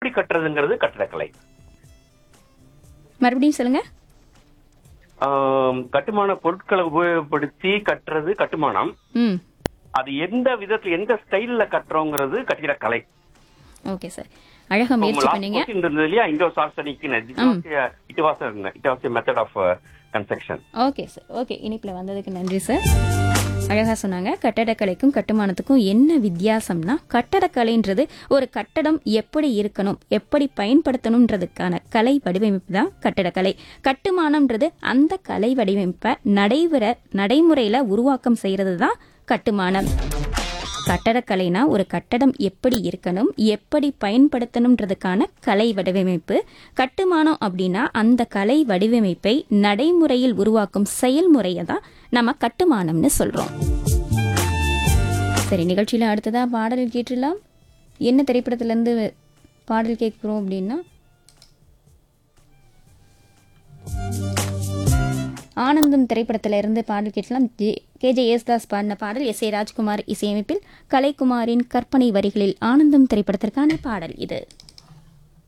எப்படி கட்டுறதுங்கிறது கட்டடக்கலை மறுபடியும் சொல்லுங்க ஆம், கட்டுமான பொருட்களை உபயோகப்படுத்தி கட்டுறது கட்டுமானம் ம் அது எந்த விதத்துல எந்த ஸ்டைல்ல கட்டுறோங்கிறது கட்டிடக்கலை ஓகே சார் அழகா முயற்சி பண்ணீங்க இருந்தது இல்லையா இண்டோ சார்சனிக்கு it was it was method of construction okay sir okay இனிப்பில் வந்ததுக்கு நன்றி சார் அழகாக சொன்னாங்க கட்டடக்கலைக்கும் கட்டுமானத்துக்கும் என்ன வித்தியாசம்னா கட்டடக்கலைன்றது ஒரு கட்டடம் எப்படி இருக்கணும் எப்படி பயன்படுத்தணுன்றதுக்கான கலை வடிவமைப்பு தான் கட்டடக்கலை கட்டுமானம்ன்றது அந்த கலை வடிவமைப்பை நடைபெற நடைமுறையில் உருவாக்கம் செய்கிறது தான் கட்டுமானம் கட்டடக்கலைனா ஒரு கட்டடம் எப்படி இருக்கணும் எப்படி பயன்படுத்தணுன்றதுக்கான கலை வடிவமைப்பு கட்டுமானம் அப்படின்னா அந்த கலை வடிவமைப்பை நடைமுறையில் உருவாக்கும் செயல்முறையை தான் நம்ம கட்டுமானம்னு சொல்றோம் சரி நிகழ்ச்சியில் அடுத்ததா பாடல் கேட்டுடலாம் என்ன திரைப்படத்திலேருந்து பாடல் கேட்குறோம் அப்படின்னா ஆனந்தம் திரைப்படத்துல இருந்து பாடல் கேட்கலாம் கே ஜே யேசுதாஸ் பாடின பாடல் எஸ் ஏ ராஜ்குமார் இசையமைப்பில் கலைக்குமாரின் கற்பனை வரிகளில் ஆனந்தம் திரைப்படத்திற்கான பாடல் இது